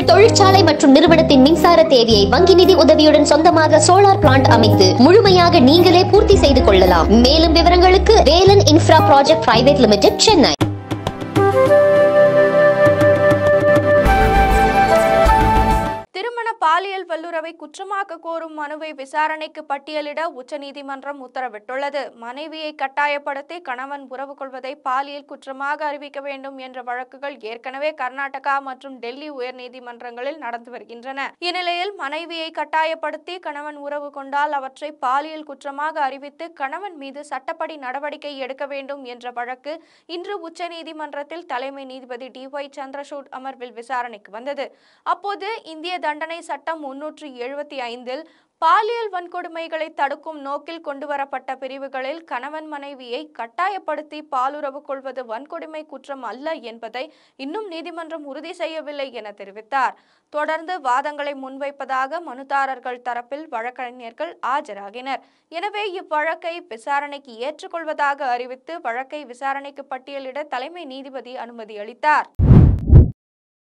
தொழிற்சாலை மற்றும் நிறுவனத்தின் மின்சார தேவையை வங்கி நிதி உதவியுடன் சொந்தமாக சோலார் பிளான்ட் அமைத்து முழுமையாக நீங்களே பூர்த்தி செய்து கொள்ளலாம் மேலும் விவரங்களுக்கு Velan infra project private limited Chennai திருமண பாலியல் வல்லுறவை குற்றமாக்க கோரும் மனுவை விசாரணைக்கு பட்டியலிட உச்சநீதிமன்றம் உத்தரவிட்டுள்ளது மனைவியை கட்டாயப்படுத்தி கணவன் உறவு கொள்வதை பாலியல் குற்றமாக அறிவிக்க வேண்டும் என்ற வழக்குகள் ஏற்கனவே கர்நாடகா மற்றும் டெல்லி உயர்நீதிமன்றங்களில் நடந்து வருகின்றன இந்நிலையில் மனைவியை கட்டாயப்படுத்தி கணவன் உறவு கொண்டால் அவற்றை பாலியல் குற்றமாக அறிவித்து கணவன் மீது சட்டப்படி நடவடிக்கை எடுக்க வேண்டும் என்ற வழக்கு இன்று உச்சநீதிமன்றத்தில் தலைமை நீதிபதி டி ஒய் சந்திரசூட் அமர்வில் விசாரணைக்கு வந்தது அப்போது இந்திய தண்டனை சட்டம் முன்னூற்று எழுபத்தி ஐந்தில் பாலியல் வன்கொடுமைகளை தடுக்கும் நோக்கில் கொண்டுவரப்பட்ட பிரிவுகளில் கணவன் மனைவியை கட்டாயப்படுத்தி பாலுறவு கொள்வது வன்கொடுமை குற்றம் அல்ல என்பதை இன்னும் நீதிமன்றம் உறுதி செய்யவில்லை என தெரிவித்தார் தொடர்ந்து வாதங்களை முன்வைப்பதாக மனுதாரர்கள் தரப்பில் வழக்கறிஞர்கள் ஆஜராகினர் எனவே இவ்வழக்கை விசாரணைக்கு ஏற்றுக்கொள்வதாக அறிவித்து வழக்கை விசாரணைக்கு பட்டியலிட தலைமை நீதிபதி அனுமதி அளித்தார்